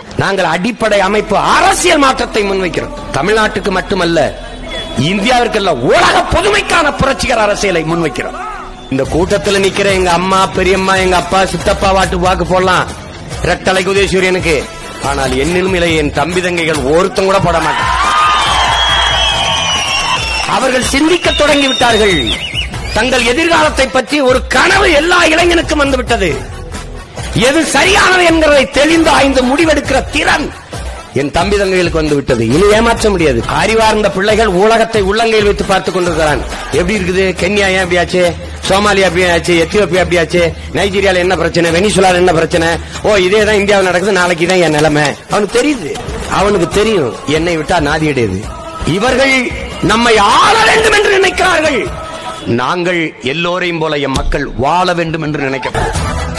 நாங்கள் அடிப்படை அமைப்பு அரசியல் மாற்றத்தை முன்வைக்கிறோம் தமிழ்நாட்டுக்கு மட்டுமல்ல இந்தியாவிற்கல்ல உலக பொதுமைக்கான புரட்சிகர அரசியலை முன்வைக்கிறோம் இந்த கூட்டத்தில் நிக்கிற எங்க அம்மா பெரியம்மா எங்க அப்பா சித்தப்பா வாட்டு வாக்கு போடலாம் ரெட்டலை உதயசூரியனுக்கு ஆனால் என்னிலும் இல்லை என் தம்பி தங்கைகள் ஒருத்தம் கூட போட மாட்டான் அவர்கள் சிந்திக்க தொடங்கி விட்டார்கள் தங்கள் எதிர்காலத்தை பற்றி ஒரு கனவு எல்லா இளைஞனுக்கும் வந்துவிட்டது எது சரியானது என்கிறதை தெளிந்து ஆய்ந்து முடிவெடுக்கிற திறன் என் தம்பி தங்கைகளுக்கு வந்து விட்டது இனி ஏமாற்ற முடியாது அறிவார்ந்த பிள்ளைகள் உலகத்தை உள்ளங்கையில் வைத்து பார்த்துக் கொண்டிருக்கிறான் எப்படி இருக்குது கென்யா ஏன் அப்படியாச்சு சோமாலியா எப்படி ஆச்சு எத்தியோப்பியா எப்படி ஆச்சு நைஜீரியால என்ன பிரச்சனை வெனிசுலால என்ன பிரச்சனை ஓ இதே தான் இந்தியாவில் நடக்குது நாளைக்கு தான் என் நிலைமை அவனுக்கு தெரியுது அவனுக்கு தெரியும் என்னை விட்டா நாதியடையது இவர்கள் நம்மை ஆள வேண்டும் என்று நினைக்கிறார்கள் நாங்கள் எல்லோரையும் போல எம் மக்கள் வாழ வேண்டும் என்று நினைக்கிறோம்